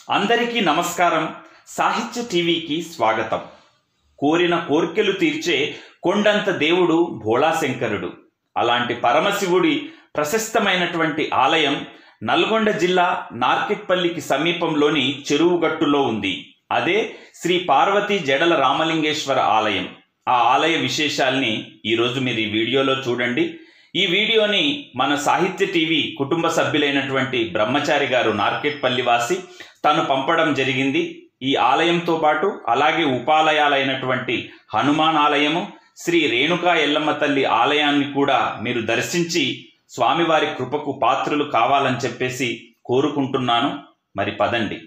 అందరికీ నమస్కారం సాహిత్య టీవీకి స్వాగతం కోరిన కోర్కెలు తీర్చే కొండంత దేవుడు భోళాశంకరుడు అలాంటి పరమశివుడి ప్రశస్తమైనటువంటి ఆలయం నల్గొండ జిల్లా నార్కెట్పల్లికి సమీపంలోని చెరువుగట్టులో ఉంది అదే శ్రీ పార్వతీ జడల రామలింగేశ్వర ఆలయం ఆ ఆలయ విశేషాల్ని ఈరోజు మీరు ఈ వీడియోలో చూడండి ఈ వీడియోని మన సాహిత్య టీవీ కుటుంబ సభ్యులైనటువంటి బ్రహ్మచారి గారు నార్కెట్పల్లి వాసి తను పంపడం జరిగింది ఈ ఆలయంతో పాటు అలాగే ఉపాలయాలైనటువంటి హనుమాన్ ఆలయము శ్రీ రేణుకా ఎల్లమ్మ తల్లి ఆలయాన్ని కూడా మీరు దర్శించి స్వామివారి కృపకు పాత్రులు కావాలని చెప్పేసి కోరుకుంటున్నాను మరి పదండి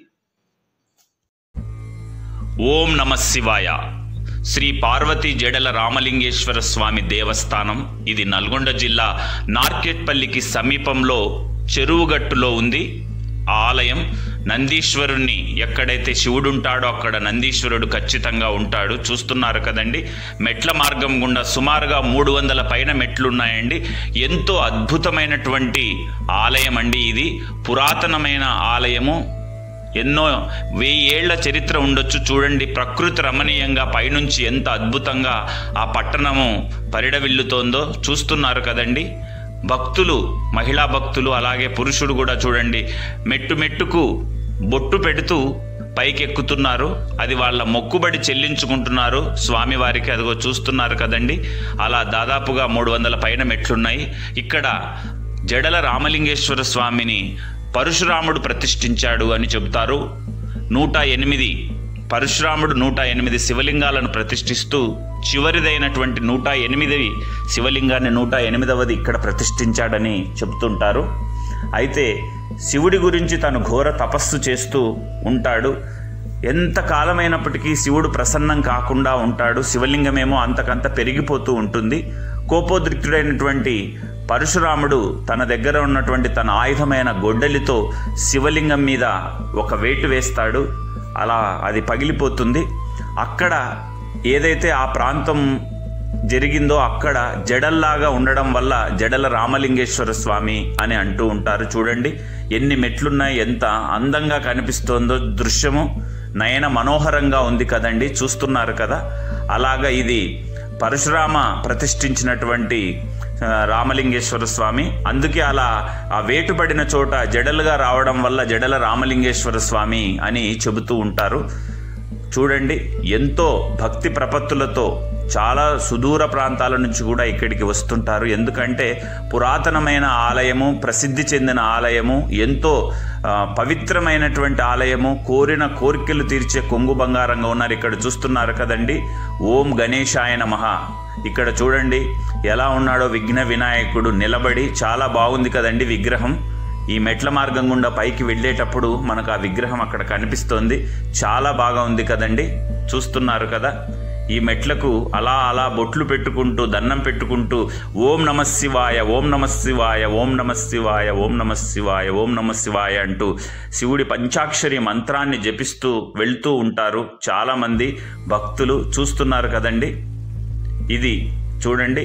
ఓం నమ శివాయ శ్రీ పార్వతీ జడల రామలింగేశ్వర స్వామి దేవస్థానం ఇది నల్గొండ జిల్లా నార్కెట్పల్లికి సమీపంలో చెరువుగట్టులో ఉంది ఆ ఆలయం నందీశ్వరుణ్ణి ఎక్కడైతే శివుడు ఉంటాడో అక్కడ నందీశ్వరుడు ఖచ్చితంగా ఉంటాడు చూస్తున్నారు కదండి మెట్ల మార్గం గుండా సుమారుగా మూడు వందల పైన మెట్లు ఉన్నాయండి ఎంతో అద్భుతమైనటువంటి ఆలయం అండి ఇది పురాతనమైన ఆలయము ఎన్నో వెయ్యి ఏళ్ల చరిత్ర ఉండొచ్చు చూడండి ప్రకృతి రమణీయంగా పైనుంచి ఎంత అద్భుతంగా ఆ పట్టణము పరిడవిల్లుతోందో చూస్తున్నారు కదండి భక్తులు మహిళా భక్తులు అలాగే పురుషుడు కూడా చూడండి మెట్టు మెట్టుకు బొట్టు పెడుతూ పైకెక్కుతున్నారు అది వాళ్ళ మొక్కుబడి చెల్లించుకుంటున్నారు స్వామివారికి అదిగో చూస్తున్నారు కదండి అలా దాదాపుగా మూడు వందల పైన మెట్లున్నాయి ఇక్కడ జడల రామలింగేశ్వర స్వామిని పరశురాముడు ప్రతిష్ఠించాడు అని చెబుతారు నూట ఎనిమిది పరశురాముడు నూట ఎనిమిది శివలింగాలను ప్రతిష్ఠిస్తూ చివరిదైనటువంటి నూట ఎనిమిది శివలింగాన్ని నూట ఎనిమిదవది ఇక్కడ ప్రతిష్ఠించాడని చెబుతుంటారు అయితే శివుడి గురించి తను ఘోర తపస్సు చేస్తూ ఉంటాడు ఎంత కాలమైనప్పటికీ శివుడు ప్రసన్నం కాకుండా ఉంటాడు శివలింగమేమో అంతకంత పెరిగిపోతూ ఉంటుంది కోపోద్రిక్తుడైనటువంటి పరశురాముడు తన దగ్గర ఉన్నటువంటి తన ఆయుధమైన గొడ్డలితో శివలింగం మీద ఒక వేటు వేస్తాడు అలా అది పగిలిపోతుంది అక్కడ ఏదైతే ఆ ప్రాంతం జరిగిందో అక్కడ జడల్లాగా ఉండడం వల్ల జడల రామలింగేశ్వర స్వామి అని అంటూ ఉంటారు చూడండి ఎన్ని మెట్లున్నాయి ఎంత అందంగా కనిపిస్తోందో దృశ్యము నయన మనోహరంగా ఉంది కదండి చూస్తున్నారు కదా అలాగా ఇది పరశురామ ప్రతిష్ఠించినటువంటి ఆ, రామలింగేశ్వర స్వామి అందుకే అలా ఆ వేటుపడిన చోట జడలుగా రావడం వల్ల జడల రామలింగేశ్వర స్వామి అని చెబుతూ ఉంటారు చూడండి ఎంతో భక్తి ప్రపత్తులతో చాలా సుదూర ప్రాంతాల నుంచి కూడా ఇక్కడికి వస్తుంటారు ఎందుకంటే పురాతనమైన ఆలయము ప్రసిద్ధి చెందిన ఆలయము ఎంతో ఆ, పవిత్రమైనటువంటి ఆలయము కోరిన కోరికలు తీర్చే కొంగు బంగారంగా ఉన్నారు ఇక్కడ చూస్తున్నారు కదండి ఓం గణేశాయ నమః ఇక్కడ చూడండి ఎలా ఉన్నాడో విఘ్న వినాయకుడు నిలబడి చాలా బాగుంది కదండి విగ్రహం ఈ మెట్ల మార్గం గుండా పైకి వెళ్ళేటప్పుడు మనకు ఆ విగ్రహం అక్కడ కనిపిస్తోంది చాలా బాగా ఉంది కదండి చూస్తున్నారు కదా ఈ మెట్లకు అలా అలా బొట్లు పెట్టుకుంటూ దండం పెట్టుకుంటూ ఓం నమ శివాయ ఓం నమ శివాయ ఓం నమ శివాయ ఓం నమ శివాయ ఓం నమ శివాయ అంటూ శివుడి పంచాక్షరి మంత్రాన్ని జపిస్తూ వెళ్తూ ఉంటారు చాలామంది భక్తులు చూస్తున్నారు కదండి ఇది చూడండి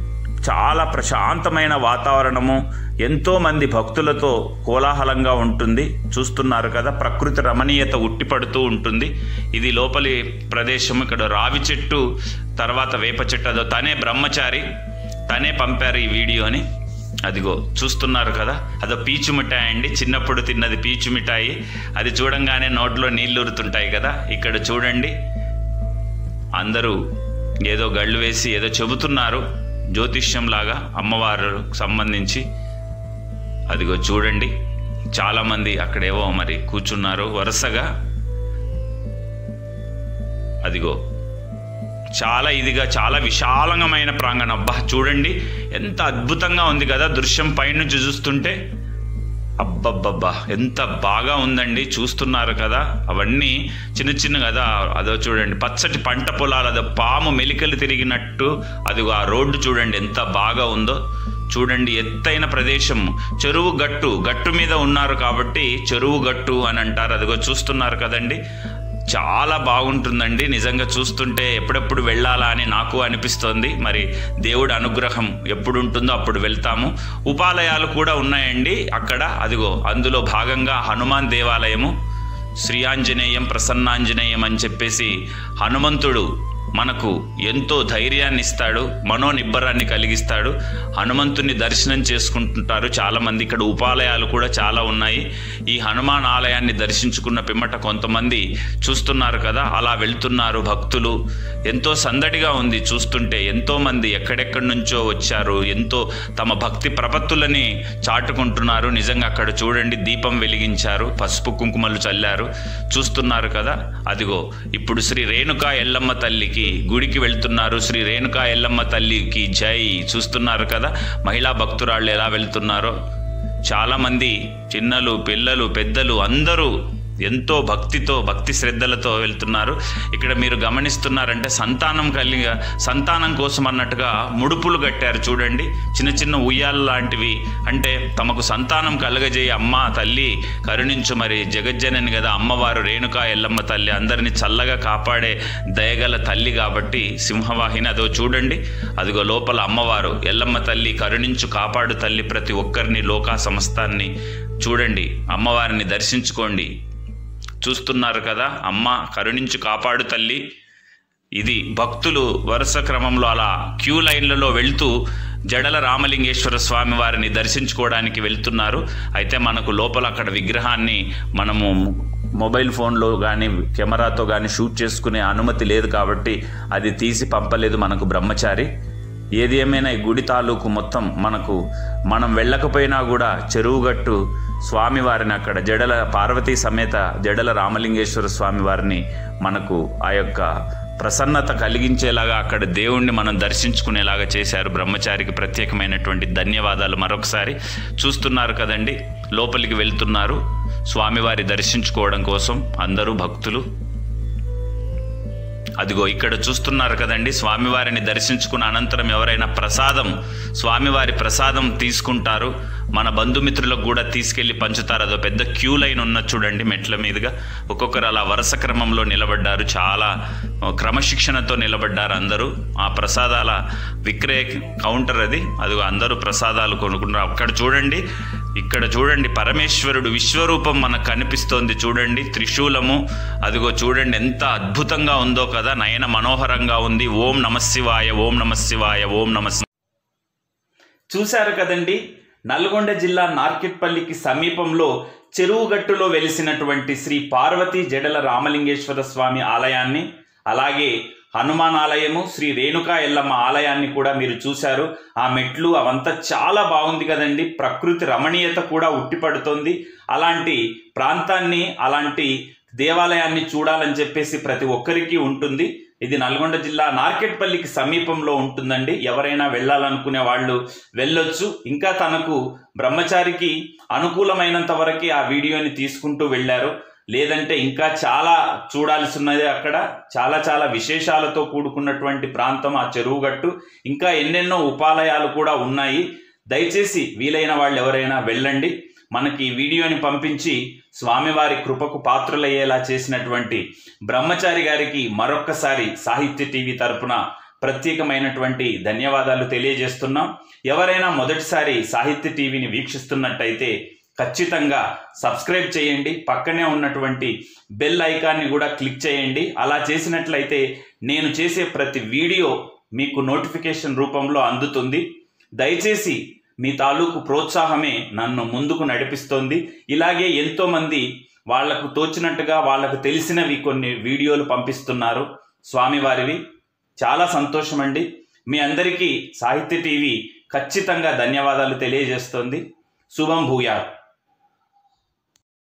చాలా ప్రశాంతమైన వాతావరణము ఎంతో మంది భక్తులతో కోలాహలంగా ఉంటుంది చూస్తున్నారు కదా ప్రకృతి రమణీయత ఉట్టిపడుతూ ఉంటుంది ఇది లోపలి ప్రదేశం ఇక్కడ రావి చెట్టు తర్వాత వేప చెట్టు అదో తనే బ్రహ్మచారి తనే పంపారు ఈ వీడియోని అదిగో చూస్తున్నారు కదా అదో పీచు మిఠాయి అండి చిన్నప్పుడు తిన్నది పీచు మిఠాయి అది చూడంగానే నోట్లో నీళ్లు ఊరుతుంటాయి కదా ఇక్కడ చూడండి అందరూ ఏదో గళ్ళు వేసి ఏదో చెబుతున్నారు జ్యోతిష్యంలాగా అమ్మవారికి సంబంధించి అదిగో చూడండి చాలామంది అక్కడేవో మరి కూర్చున్నారు వరుసగా అదిగో చాలా ఇదిగా చాలా విశాలమైన ప్రాంగణం అబ్బా చూడండి ఎంత అద్భుతంగా ఉంది కదా దృశ్యం పైనుంచి చూస్తుంటే అబ్బబ్బబ్బా ఎంత బాగా ఉందండి చూస్తున్నారు కదా అవన్నీ చిన్న చిన్న కదా అదో చూడండి పచ్చటి పంట పొలాలు అదో పాము మెలికలు తిరిగినట్టు అదిగో ఆ రోడ్డు చూడండి ఎంత బాగా ఉందో చూడండి ఎత్తైన ప్రదేశం చెరువు గట్టు గట్టు మీద ఉన్నారు కాబట్టి చెరువు గట్టు అని అంటారు అదిగో చూస్తున్నారు కదండి చాలా బాగుంటుందండి నిజంగా చూస్తుంటే ఎప్పుడెప్పుడు వెళ్ళాలా అని నాకు అనిపిస్తోంది మరి దేవుడి అనుగ్రహం ఎప్పుడు ఉంటుందో అప్పుడు వెళ్తాము ఉపాలయాలు కూడా ఉన్నాయండి అక్కడ అదిగో అందులో భాగంగా హనుమాన్ దేవాలయము శ్రీయాంజనేయం ప్రసన్నాంజనేయం అని చెప్పేసి హనుమంతుడు మనకు ఎంతో ధైర్యాన్ని ఇస్తాడు మనోనిబ్బరాన్ని కలిగిస్తాడు హనుమంతుని దర్శనం చేసుకుంటుంటారు చాలామంది ఇక్కడ ఉపాలయాలు కూడా చాలా ఉన్నాయి ఈ హనుమాన్ ఆలయాన్ని దర్శించుకున్న పిమ్మట కొంతమంది చూస్తున్నారు కదా అలా వెళ్తున్నారు భక్తులు ఎంతో సందడిగా ఉంది చూస్తుంటే ఎంతోమంది ఎక్కడెక్కడి నుంచో వచ్చారు ఎంతో తమ భక్తి ప్రపత్తులని చాటుకుంటున్నారు నిజంగా అక్కడ చూడండి దీపం వెలిగించారు పసుపు కుంకుమలు చల్లారు చూస్తున్నారు కదా అదిగో ఇప్పుడు శ్రీ రేణుకా ఎల్లమ్మ తల్లికి గుడికి వెళ్తున్నారు శ్రీ రేణుకా ఎల్లమ్మ తల్లికి జై చూస్తున్నారు కదా మహిళా భక్తురాళ్ళు ఎలా వెళ్తున్నారో చాలామంది చిన్నలు పిల్లలు పెద్దలు అందరూ ఎంతో భక్తితో భక్తి శ్రద్ధలతో వెళ్తున్నారు ఇక్కడ మీరు గమనిస్తున్నారంటే సంతానం కలిగ సంతానం కోసం అన్నట్టుగా ముడుపులు కట్టారు చూడండి చిన్న చిన్న ఉయ్యాల లాంటివి అంటే తమకు సంతానం కలగజేయి అమ్మ తల్లి కరుణించు మరి జగజ్జనని కదా అమ్మవారు రేణుకా ఎల్లమ్మ తల్లి అందరిని చల్లగా కాపాడే దయగల తల్లి కాబట్టి సింహవాహిని అదో చూడండి అదిగో లోపల అమ్మవారు ఎల్లమ్మ తల్లి కరుణించు కాపాడు తల్లి ప్రతి ఒక్కరిని లోకా సమస్తాన్ని చూడండి అమ్మవారిని దర్శించుకోండి చూస్తున్నారు కదా అమ్మ కరుణించు కాపాడు తల్లి ఇది భక్తులు వరుస క్రమంలో అలా క్యూ లైన్లలో వెళ్తూ జడల రామలింగేశ్వర స్వామి వారిని దర్శించుకోవడానికి వెళ్తున్నారు అయితే మనకు లోపల అక్కడ విగ్రహాన్ని మనము మొబైల్ ఫోన్లో కానీ కెమెరాతో కానీ షూట్ చేసుకునే అనుమతి లేదు కాబట్టి అది తీసి పంపలేదు మనకు బ్రహ్మచారి ఏది ఏమైనా ఈ గుడి తాలూకు మొత్తం మనకు మనం వెళ్ళకపోయినా కూడా చెరువుగట్టు స్వామివారిని అక్కడ జడల పార్వతీ సమేత జడల రామలింగేశ్వర స్వామి వారిని మనకు ఆ యొక్క ప్రసన్నత కలిగించేలాగా అక్కడ దేవుణ్ణి మనం దర్శించుకునేలాగా చేశారు బ్రహ్మచారికి ప్రత్యేకమైనటువంటి ధన్యవాదాలు మరొకసారి చూస్తున్నారు కదండి లోపలికి వెళ్తున్నారు స్వామివారి దర్శించుకోవడం కోసం అందరూ భక్తులు అదిగో ఇక్కడ చూస్తున్నారు కదండి స్వామివారిని దర్శించుకున్న అనంతరం ఎవరైనా ప్రసాదం స్వామివారి ప్రసాదం తీసుకుంటారు మన బంధుమిత్రులకు కూడా తీసుకెళ్లి పంచుతారు అదో పెద్ద క్యూ లైన్ ఉన్న చూడండి మెట్ల మీదుగా ఒక్కొక్కరు అలా వరుస క్రమంలో నిలబడ్డారు చాలా క్రమశిక్షణతో నిలబడ్డారు అందరూ ఆ ప్రసాదాల విక్రయ కౌంటర్ అది అదిగో అందరూ ప్రసాదాలు కొనుక్కున్నారు అక్కడ చూడండి ఇక్కడ చూడండి పరమేశ్వరుడు విశ్వరూపం మనకు కనిపిస్తోంది చూడండి త్రిశూలము అదిగో చూడండి ఎంత అద్భుతంగా ఉందో కదా నయన మనోహరంగా ఉంది ఓం నమశివాయ ఓం నమశివాయ ఓం నమ చూశారు కదండి నల్గొండ జిల్లా నార్కెట్పల్లికి సమీపంలో చెరువుగట్టులో వెలిసినటువంటి శ్రీ పార్వతీ జడల రామలింగేశ్వర స్వామి ఆలయాన్ని అలాగే హనుమాన్ ఆలయము శ్రీ రేణుకా ఎల్లమ్మ ఆలయాన్ని కూడా మీరు చూశారు ఆ మెట్లు అవంతా చాలా బాగుంది కదండి ప్రకృతి రమణీయత కూడా ఉట్టిపడుతోంది అలాంటి ప్రాంతాన్ని అలాంటి దేవాలయాన్ని చూడాలని చెప్పేసి ప్రతి ఒక్కరికి ఉంటుంది ఇది నల్గొండ జిల్లా నార్కెట్పల్లికి సమీపంలో ఉంటుందండి ఎవరైనా వెళ్ళాలనుకునే వాళ్ళు వెళ్ళొచ్చు ఇంకా తనకు బ్రహ్మచారికి అనుకూలమైనంత వరకు ఆ వీడియోని తీసుకుంటూ వెళ్ళారు లేదంటే ఇంకా చాలా చూడాల్సి ఉన్నది అక్కడ చాలా చాలా విశేషాలతో కూడుకున్నటువంటి ప్రాంతం ఆ చెరువుగట్టు ఇంకా ఎన్నెన్నో ఉపాలయాలు కూడా ఉన్నాయి దయచేసి వీలైన వాళ్ళు ఎవరైనా వెళ్ళండి మనకి ఈ వీడియోని పంపించి స్వామివారి కృపకు పాత్రులయ్యేలా చేసినటువంటి బ్రహ్మచారి గారికి మరొక్కసారి సాహిత్య టీవీ తరపున ప్రత్యేకమైనటువంటి ధన్యవాదాలు తెలియజేస్తున్నాం ఎవరైనా మొదటిసారి సాహిత్య టీవీని వీక్షిస్తున్నట్టయితే ఖచ్చితంగా సబ్స్క్రైబ్ చేయండి పక్కనే ఉన్నటువంటి బెల్ ఐకాన్ని కూడా క్లిక్ చేయండి అలా చేసినట్లయితే నేను చేసే ప్రతి వీడియో మీకు నోటిఫికేషన్ రూపంలో అందుతుంది దయచేసి మీ తాలూకు ప్రోత్సాహమే నన్ను ముందుకు నడిపిస్తోంది ఇలాగే ఎంతోమంది వాళ్లకు తోచినట్టుగా వాళ్లకు తెలిసినవి కొన్ని వీడియోలు పంపిస్తున్నారు స్వామివారివి చాలా సంతోషం అండి మీ అందరికీ సాహిత్య టీవీ ఖచ్చితంగా ధన్యవాదాలు తెలియజేస్తోంది శుభం భూయార్